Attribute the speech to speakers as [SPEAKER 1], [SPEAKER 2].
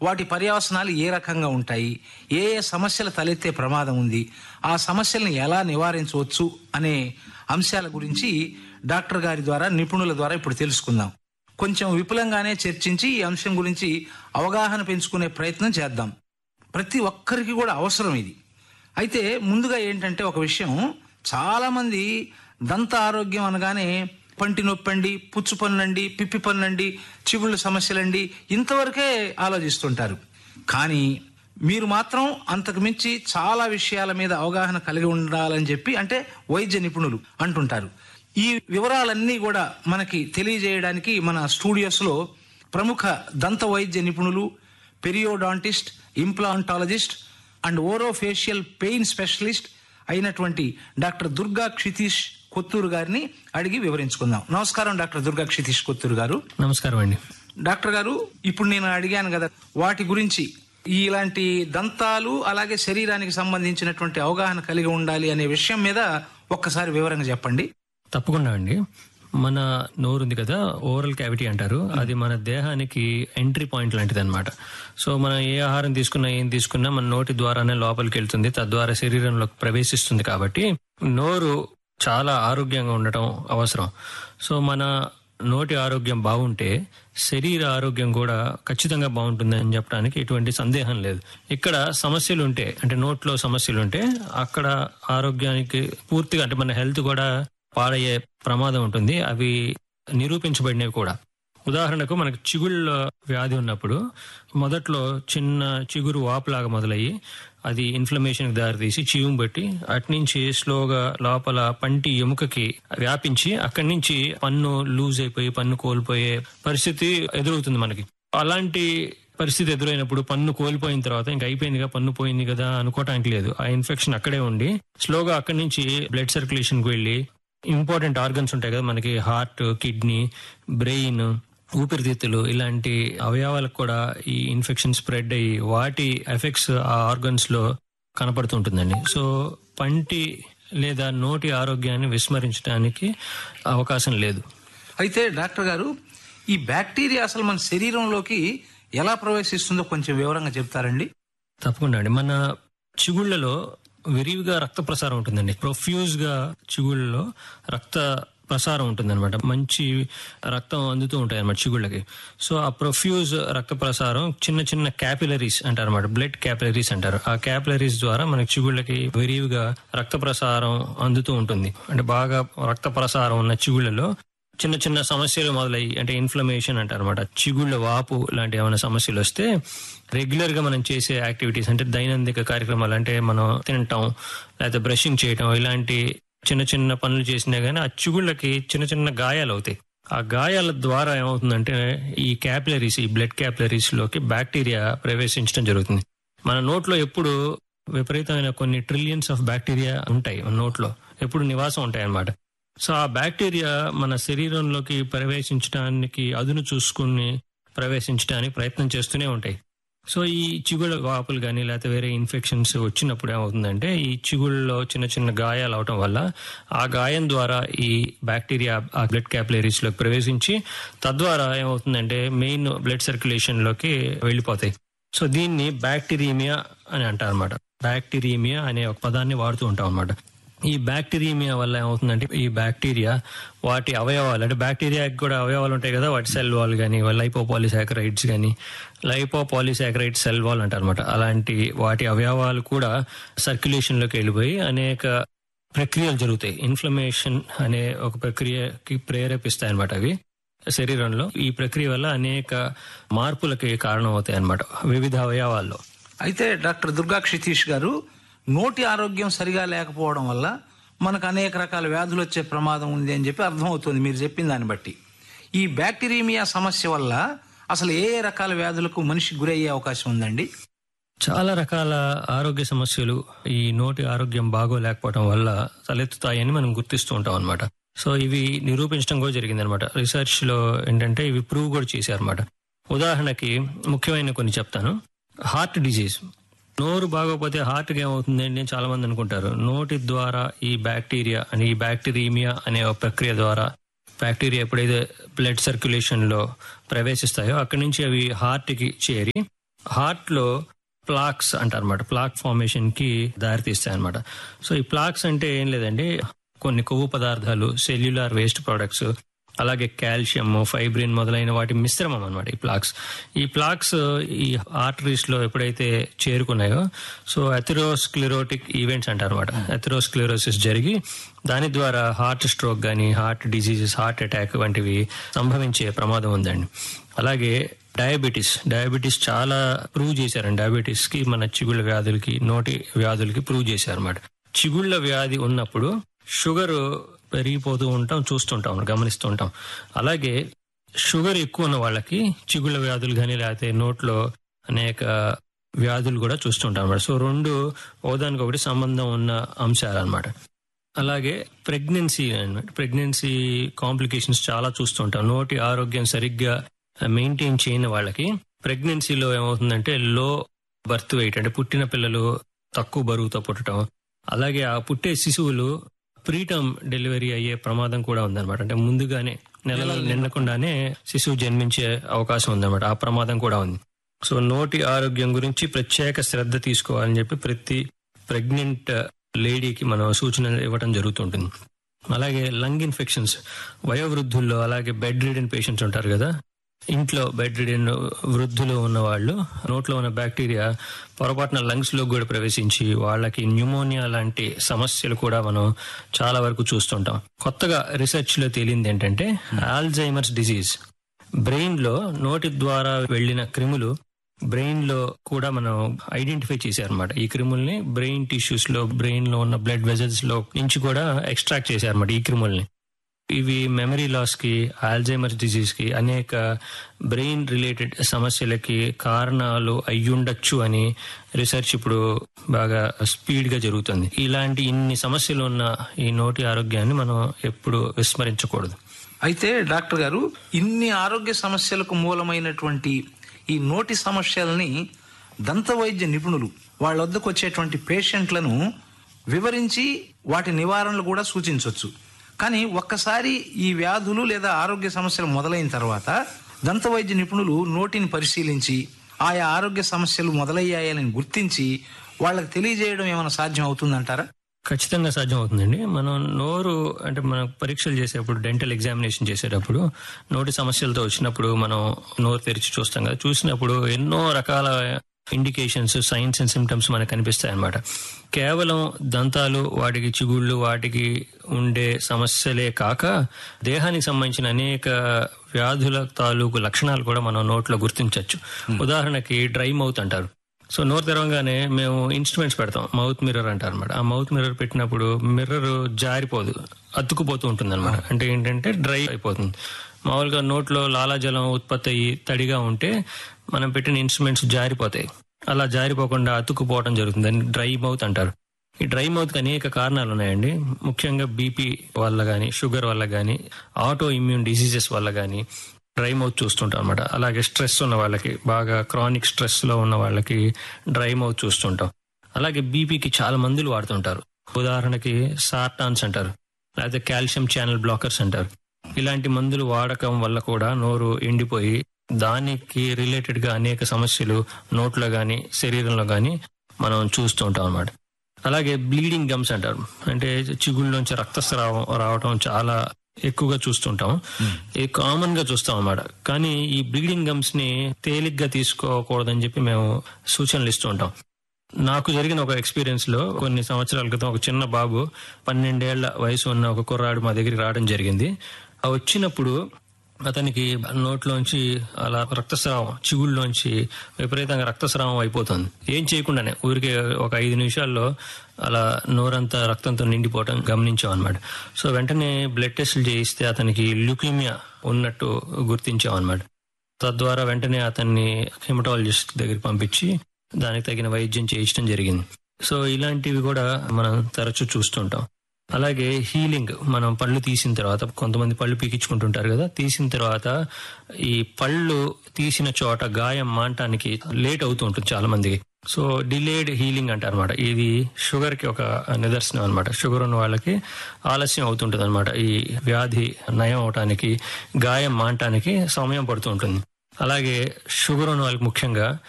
[SPEAKER 1] వాటి పర్యవసనాలు ఏ రకంగా ఉంటాయి ఏ ఏ సమస్యలు తలెత్తే ప్రమాదం ఉంది ఆ సమస్యలను ఎలా నివారించవచ్చు అనే అంశాల గురించి డాక్టర్ గారి ద్వారా నిపుణుల ద్వారా ఇప్పుడు తెలుసుకుందాం కొంచెం విపులంగానే చర్చించి ఈ అంశం గురించి అవగాహన పెంచుకునే ప్రయత్నం చేద్దాం ప్రతి ఒక్కరికి కూడా అవసరం ఇది అయితే ముందుగా ఏంటంటే ఒక విషయం చాలామంది దంత ఆరోగ్యం అనగానే పంటి నొప్పండి పుచ్చు పనులండి పిప్పి పనులండి చిగుళ్ళ సమస్యలండి ఇంతవరకే ఆలోచిస్తుంటారు కానీ మీరు మాత్రం అంతకు మించి చాలా విషయాల మీద అవగాహన కలిగి ఉండాలని చెప్పి అంటే వైద్య నిపుణులు అంటుంటారు ఈ వివరాలన్నీ కూడా మనకి తెలియజేయడానికి మన స్టూడియోస్లో ప్రముఖ దంత వైద్య నిపుణులు periodontist implantologist and orofacial pain specialist అయినటువంటి డాక్టర్ దుర్గా క్షితీష్ కొత్తూరు గారిని అడిగి వివరించుకుందాం నమస్కారం డాక్టర్ దుర్గా క్షితీష్ కొత్తూరు గారు
[SPEAKER 2] నమస్కారం అండి
[SPEAKER 1] డాక్టర్ గారు ఇప్పుడు నేను అడిగాను కదా వాటి గురించి ఇలాంటి దంతాలు అలాగే శరీరానికి సంబంధించినటువంటి అవగాహన కలిగి ఉండాలి అనే విషయం మీద ఒక్కసారి వివరంగా చెప్పండి
[SPEAKER 2] తప్పకుండా అండి మన నోరు ఉంది కదా ఓరల్ క్యావిటీ అంటారు అది మన దేహానికి ఎంట్రీ పాయింట్ లాంటిది అనమాట సో మనం ఏ ఆహారం తీసుకున్నా ఏం తీసుకున్నా మన నోటి ద్వారానే లోపలికి వెళ్తుంది తద్వారా శరీరంలోకి ప్రవేశిస్తుంది కాబట్టి నోరు చాలా ఆరోగ్యంగా ఉండటం అవసరం సో మన నోటి ఆరోగ్యం బాగుంటే శరీర ఆరోగ్యం కూడా ఖచ్చితంగా బాగుంటుంది అని చెప్పడానికి ఎటువంటి సందేహం లేదు ఇక్కడ సమస్యలు ఉంటే అంటే నోట్లో సమస్యలు ఉంటే అక్కడ ఆరోగ్యానికి పూర్తిగా అంటే మన హెల్త్ కూడా పాడయ్యే ప్రమాదం ఉంటుంది అవి నిరూపించబడినవి కూడా ఉదాహరణకు మనకు చిగుళ్ళ వ్యాధి ఉన్నప్పుడు మొదట్లో చిన్న చిగురు వాపులాగా మొదలయ్యి అది ఇన్ఫ్లమేషన్ కి దారితీసి చీము బట్టి అట్నుంచి స్లోగా లోపల పంటి ఎముకకి వ్యాపించి అక్కడి నుంచి పన్ను లూజ్ అయిపోయి పన్ను కోల్పోయే పరిస్థితి ఎదురవుతుంది మనకి అలాంటి పరిస్థితి ఎదురైనప్పుడు పన్ను కోల్పోయిన తర్వాత ఇంకా అయిపోయిందిగా పన్ను పోయింది కదా అనుకోవటానికి లేదు ఆ ఇన్ఫెక్షన్ అక్కడే ఉండి స్లోగా అక్కడి నుంచి బ్లడ్ సర్క్యులేషన్ కి వెళ్ళి ఇంపార్టెంట్ ఆర్గన్స్ ఉంటాయి కదా మనకి హార్ట్ కిడ్నీ బ్రెయిన్ ఊపిరితిత్తులు ఇలాంటి అవయవాలకు కూడా ఈ ఇన్ఫెక్షన్ స్ప్రెడ్ అయ్యి వాటి ఎఫెక్ట్స్ ఆ ఆర్గన్స్ లో కనపడుతుంటుందండి సో పంటి లేదా నోటి ఆరోగ్యాన్ని విస్మరించడానికి అవకాశం లేదు
[SPEAKER 1] అయితే డాక్టర్ గారు ఈ బ్యాక్టీరియా అసలు మన శరీరంలోకి ఎలా ప్రవేశిస్తుందో కొంచెం వివరంగా చెప్తారండి
[SPEAKER 2] తప్పకుండా అండి మన చిగుళ్లలో విరివిగా రక్త ప్రసారం ఉంటుందండి ప్రొఫ్యూజ్ గా చిగుళ్ళలో రక్త ప్రసారం ఉంటుందన్నమాట మంచి రక్తం అందుతూ ఉంటాయి అన్నమాట చిగుళ్ళకి సో ఆ ప్రొఫ్యూజ్ రక్త ప్రసారం చిన్న చిన్న క్యాపిలరీస్ అంటారు అనమాట బ్లడ్ క్యాపిలరీస్ అంటారు ఆ క్యాపిలరీస్ ద్వారా మనకి చిగుళ్ళకి విరివిగా రక్త ప్రసారం అందుతూ ఉంటుంది అంటే బాగా రక్త ప్రసారం ఉన్న చిగుళ్ళలో చిన్న చిన్న సమస్యలు మొదలయ్యి అంటే ఇన్ఫ్లమేషన్ అంటారు అనమాట చిగుళ్ళ వాపు లాంటి ఏమైనా సమస్యలు వస్తే రెగ్యులర్ గా మనం చేసే యాక్టివిటీస్ అంటే దైనందిక కార్యక్రమాలు అంటే మనం తినటం లేకపోతే బ్రషింగ్ చేయటం ఇలాంటి చిన్న చిన్న పనులు చేసినా గానీ ఆ చిగుళ్ళకి చిన్న చిన్న గాయాలు అవుతాయి ఆ గాయాల ద్వారా ఏమవుతుందంటే ఈ క్యాపిలరీస్ ఈ బ్లడ్ క్యాపిలరీస్ లోకి బ్యాక్టీరియా ప్రవేశించడం జరుగుతుంది మన నోట్లో ఎప్పుడు విపరీతమైన కొన్ని ట్రిలియన్స్ ఆఫ్ బ్యాక్టీరియా ఉంటాయి మన నోట్లో ఎప్పుడు నివాసం ఉంటాయి అన్నమాట సో ఆ బ్యాక్టీరియా మన శరీరంలోకి ప్రవేశించడానికి అదును చూసుకుని ప్రవేశించడానికి ప్రయత్నం చేస్తూనే ఉంటాయి సో ఈ చిగుళ్ళ వాపులు కానీ లేకపోతే వేరే ఇన్ఫెక్షన్స్ వచ్చినప్పుడు ఏమవుతుందంటే ఈ చిగుళ్ళలో చిన్న చిన్న గాయాలు అవటం వల్ల ఆ గాయం ద్వారా ఈ బ్యాక్టీరియా ఆ బ్లడ్ క్యాపిలరీస్ లోకి ప్రవేశించి తద్వారా ఏమవుతుందంటే మెయిన్ బ్లడ్ సర్క్యులేషన్ లోకి వెళ్ళిపోతాయి సో దీన్ని బ్యాక్టీరియమియా అని అంటారు అనమాట బ్యాక్టీరియమియా అనే ఒక పదాన్ని వాడుతూ ఉంటాం అనమాట ఈ బ్యాక్టీరియమియా వల్ల ఏమవుతుందంటే ఈ బ్యాక్టీరియా వాటి అవయవాలు అంటే బ్యాక్టీరియాకి కూడా అవయవాలు ఉంటాయి కదా వాటి సెల్ వాల్ కానీ లైపోపాలిసాకరైడ్స్ కానీ లైపోపాలిసాకరైడ్ సెల్ వాల్ అంటారు అనమాట అలాంటి వాటి అవయవాలు కూడా సర్క్యులేషన్ లోకి వెళ్ళిపోయి అనేక ప్రక్రియలు జరుగుతాయి ఇన్ఫ్లమేషన్ అనే ఒక ప్రక్రియకి ప్రేరేపిస్తాయి అనమాట అవి శరీరంలో ఈ ప్రక్రియ వల్ల అనేక మార్పులకి కారణం అవుతాయి అనమాట వివిధ అవయవాల్లో
[SPEAKER 1] అయితే డాక్టర్ దుర్గా క్షితీష్ గారు నోటి ఆరోగ్యం సరిగా లేకపోవడం వల్ల మనకు అనేక రకాల వ్యాధులు వచ్చే ప్రమాదం ఉంది అని చెప్పి అర్థమవుతుంది మీరు చెప్పిన దాన్ని బట్టి ఈ బ్యాక్టీరియమియా సమస్య వల్ల అసలు ఏ ఏ రకాల వ్యాధులకు మనిషి గురయ్యే అవకాశం ఉందండి
[SPEAKER 2] చాలా రకాల ఆరోగ్య సమస్యలు ఈ నోటి ఆరోగ్యం బాగోలేకపోవడం వల్ల తలెత్తుతాయని మనం గుర్తిస్తూ ఉంటాం అనమాట సో ఇవి నిరూపించడం కూడా జరిగింది అనమాట రీసెర్చ్ లో ఏంటంటే ఇవి ప్రూవ్ కూడా చేశారన్నమాట ఉదాహరణకి ముఖ్యమైన కొన్ని చెప్తాను హార్ట్ డిజీజ్ నోరు బాగోకపోతే హార్ట్ కి ఏమవుతుంది అని చాలా మంది అనుకుంటారు నోటి ద్వారా ఈ బ్యాక్టీరియా అని ఈ బ్యాక్టీరియమియా అనే ఒక ప్రక్రియ ద్వారా బ్యాక్టీరియా ఎప్పుడైతే బ్లడ్ సర్క్యులేషన్ లో ప్రవేశిస్తాయో అక్కడి నుంచి అవి హార్ట్ కి చేరి హార్ట్ లో ప్లాక్స్ అంటారు అనమాట ప్లాక్ ఫార్మేషన్ కి దారితీస్తాయి అనమాట సో ఈ ప్లాక్స్ అంటే ఏం లేదండి కొన్ని కొవ్వు పదార్థాలు సెల్యులార్ వేస్ట్ ప్రొడక్ట్స్ అలాగే కాల్షియం ఫైబ్రిన్ మొదలైన వాటి మిశ్రమం అనమాట ఈ ప్లాక్స్ ఈ ప్లాక్స్ ఈ ఆర్టరీస్ లో ఎప్పుడైతే చేరుకున్నాయో సో అథెరోస్క్లెరోటిక్ ఈవెంట్స్ అంటారు అనమాట అథెరోస్క్లెరోసిస్ జరిగి దాని ద్వారా హార్ట్ స్ట్రోక్ కానీ హార్ట్ డిసీజెస్ హార్ట్ అటాక్ వంటివి సంభవించే ప్రమాదం ఉందండి అలాగే డయాబెటీస్ డయాబెటీస్ చాలా ప్రూవ్ చేశారండి డయాబెటీస్ కి మన చిగుళ్ళ వ్యాధులకి నోటి వ్యాధులకి ప్రూవ్ చేశారు అనమాట చిగుళ్ళ వ్యాధి ఉన్నప్పుడు షుగర్ పెరిగిపోతూ ఉంటాం చూస్తుంటాం గమనిస్తూ ఉంటాం అలాగే షుగర్ ఎక్కువ ఉన్న వాళ్ళకి చిగుళ్ళ వ్యాధులు కానీ లేకపోతే నోట్లో అనేక వ్యాధులు కూడా చూస్తుంటాం అన్నమాట సో రెండు ఒకదానికి ఒకటి సంబంధం ఉన్న అంశాలు అనమాట అలాగే ప్రెగ్నెన్సీ అనమాట ప్రెగ్నెన్సీ కాంప్లికేషన్స్ చాలా చూస్తుంటాం నోటి ఆరోగ్యం సరిగ్గా మెయింటైన్ చేయని వాళ్ళకి ప్రెగ్నెన్సీలో ఏమవుతుందంటే లో బర్త్ వెయిట్ అంటే పుట్టిన పిల్లలు తక్కువ బరువుతో పుట్టడం అలాగే ఆ పుట్టే శిశువులు ప్రీటర్మ్ డెలివరీ అయ్యే ప్రమాదం కూడా ఉందన్నమాట అంటే ముందుగానే నెలలు నిండకుండానే శిశువు జన్మించే అవకాశం ఉందన్నమాట ఆ ప్రమాదం కూడా ఉంది సో నోటి ఆరోగ్యం గురించి ప్రత్యేక శ్రద్ధ తీసుకోవాలని చెప్పి ప్రతి ప్రెగ్నెంట్ లేడీకి మనం సూచన ఇవ్వడం జరుగుతుంటుంది అలాగే లంగ్ ఇన్ఫెక్షన్స్ వయోవృద్ధుల్లో అలాగే బెడ్ రిడెన్ పేషెంట్స్ ఉంటారు కదా ఇంట్లో బెడ్ రిడెన్ వృద్ధులు ఉన్న వాళ్ళు నోట్లో ఉన్న బ్యాక్టీరియా పొరపాటున లంగ్స్ లో కూడా ప్రవేశించి వాళ్ళకి న్యూమోనియా లాంటి సమస్యలు కూడా మనం చాలా వరకు చూస్తుంటాం కొత్తగా రీసెర్చ్ లో తేలింది ఏంటంటే ఆల్జైమర్స్ డిసీజ్ బ్రెయిన్ లో నోటి ద్వారా వెళ్లిన క్రిములు బ్రెయిన్ లో కూడా మనం ఐడెంటిఫై చేశారన్నమాట ఈ క్రిముల్ని బ్రెయిన్ టిష్యూస్ లో బ్రెయిన్ లో ఉన్న బ్లడ్ వెజల్స్ లో నుంచి కూడా ఎక్స్ట్రాక్ట్ చేశారన్నమాట ఈ క్రిముల్ని ఇవి మెమరీ లాస్ కి ఆల్జైమర్స్ డిజీజ్ కి అనేక బ్రెయిన్ రిలేటెడ్ సమస్యలకి కారణాలు అయ్యుండొచ్చు అని రీసెర్చ్ ఇప్పుడు బాగా స్పీడ్ గా జరుగుతుంది ఇలాంటి ఇన్ని సమస్యలు ఉన్న ఈ నోటి ఆరోగ్యాన్ని మనం ఎప్పుడు విస్మరించకూడదు
[SPEAKER 1] అయితే డాక్టర్ గారు ఇన్ని ఆరోగ్య సమస్యలకు మూలమైనటువంటి ఈ నోటి సమస్యల్ని దంత వైద్య నిపుణులు వాళ్ళ వద్దకు వచ్చేటువంటి పేషెంట్లను వివరించి వాటి నివారణలు కూడా సూచించవచ్చు కానీ ఒక్కసారి ఈ వ్యాధులు లేదా ఆరోగ్య సమస్యలు మొదలైన తర్వాత దంత వైద్య నిపుణులు నోటిని పరిశీలించి ఆయా ఆరోగ్య సమస్యలు మొదలయ్యాయని గుర్తించి వాళ్ళకి తెలియజేయడం ఏమైనా సాధ్యం అవుతుందంటారా
[SPEAKER 2] ఖచ్చితంగా సాధ్యం అవుతుందండి మనం నోరు అంటే మనం పరీక్షలు చేసేటప్పుడు డెంటల్ ఎగ్జామినేషన్ చేసేటప్పుడు నోటి సమస్యలతో వచ్చినప్పుడు మనం నోరు తెరిచి చూస్తాం కదా చూసినప్పుడు ఎన్నో రకాల ఇండికేషన్స్ సైన్స్ అండ్ సిమ్టమ్స్ మనకు కనిపిస్తాయి అన్నమాట కేవలం దంతాలు వాటికి చిగుళ్ళు వాటికి ఉండే సమస్యలే కాక దేహానికి సంబంధించిన అనేక వ్యాధుల తాలూకు లక్షణాలు కూడా మనం నోట్లో గుర్తించవచ్చు ఉదాహరణకి డ్రై మౌత్ అంటారు సో నోరు తెరవగానే మేము ఇన్స్ట్రుమెంట్స్ పెడతాం మౌత్ మిర్రర్ అంటారు అనమాట ఆ మౌత్ మిర్రర్ పెట్టినప్పుడు మిర్రర్ జారిపోదు అతుక్కుపోతూ ఉంటుంది అనమాట అంటే ఏంటంటే డ్రై అయిపోతుంది మామూలుగా నోట్లో లాలాజలం ఉత్పత్తి అయ్యి తడిగా ఉంటే మనం పెట్టిన ఇన్స్ట్రుమెంట్స్ జారిపోతాయి అలా జారిపోకుండా అతుక్కుపోవడం జరుగుతుంది దాన్ని డ్రై మౌత్ అంటారు ఈ డ్రై మౌత్ కి అనేక కారణాలు ఉన్నాయండి ముఖ్యంగా బీపీ వల్ల గానీ షుగర్ వల్ల గానీ ఆటో ఇమ్యూన్ డిసీజెస్ వల్ల గానీ డ్రై మౌత్ చూస్తుంటాం అనమాట అలాగే స్ట్రెస్ ఉన్న వాళ్ళకి బాగా క్రానిక్ స్ట్రెస్ లో ఉన్న వాళ్ళకి డ్రై మౌత్ చూస్తుంటాం అలాగే బీపీకి చాలా మందులు వాడుతుంటారు ఉదాహరణకి సార్టాన్స్ అంటారు లేకపోతే కాల్షియం ఛానల్ బ్లాకర్స్ అంటారు ఇలాంటి మందులు వాడకం వల్ల కూడా నోరు ఎండిపోయి దానికి రిలేటెడ్ గా అనేక సమస్యలు నోట్లో గాని శరీరంలో గాని మనం చూస్తూ ఉంటాం అనమాట అలాగే బ్లీడింగ్ గమ్స్ అంటారు అంటే చిగుళ్ళలోంచి రక్తస్రావం రావడం చాలా ఎక్కువగా చూస్తుంటాం ఇది కామన్ గా చూస్తాం అన్నమాట కానీ ఈ బ్లీడింగ్ గమ్స్ ని తేలిగ్గా తీసుకోకూడదని చెప్పి మేము సూచనలు ఇస్తూ ఉంటాం నాకు జరిగిన ఒక ఎక్స్పీరియన్స్ లో కొన్ని సంవత్సరాల క్రితం ఒక చిన్న బాబు పన్నెండేళ్ల వయసు ఉన్న ఒక కుర్రాడు మా దగ్గరికి రావడం జరిగింది ఆ వచ్చినప్పుడు అతనికి నోట్లోంచి అలా రక్తస్రావం చిగుళ్ళలోంచి విపరీతంగా రక్తస్రావం అయిపోతుంది ఏం చేయకుండానే ఊరికే ఒక ఐదు నిమిషాల్లో అలా నోరంతా రక్తంతో నిండిపోవటం గమనించాం అనమాట సో వెంటనే బ్లడ్ టెస్టులు చేయిస్తే అతనికి ల్యూకీమియా ఉన్నట్టు గుర్తించాం అనమాట తద్వారా వెంటనే అతన్ని హెమటాలజిస్ట్ దగ్గరికి పంపించి దానికి తగిన వైద్యం చేయించడం జరిగింది సో ఇలాంటివి కూడా మనం తరచూ చూస్తుంటాం అలాగే హీలింగ్ మనం పళ్ళు తీసిన తర్వాత కొంతమంది పళ్ళు పీకించుకుంటుంటారు కదా తీసిన తర్వాత ఈ పళ్ళు తీసిన చోట గాయం మాంటానికి లేట్ అవుతూ ఉంటుంది చాలా మందికి సో డిలేడ్ హీలింగ్ అంటారు అనమాట ఇది షుగర్ కి ఒక నిదర్శనం అనమాట షుగర్ ఉన్న వాళ్ళకి ఆలస్యం అవుతుంటుంది అనమాట ఈ వ్యాధి నయం అవటానికి గాయం మాంటానికి సమయం పడుతూ ఉంటుంది అలాగే షుగర్ ఉన్న వాళ్ళకి ముఖ్యంగా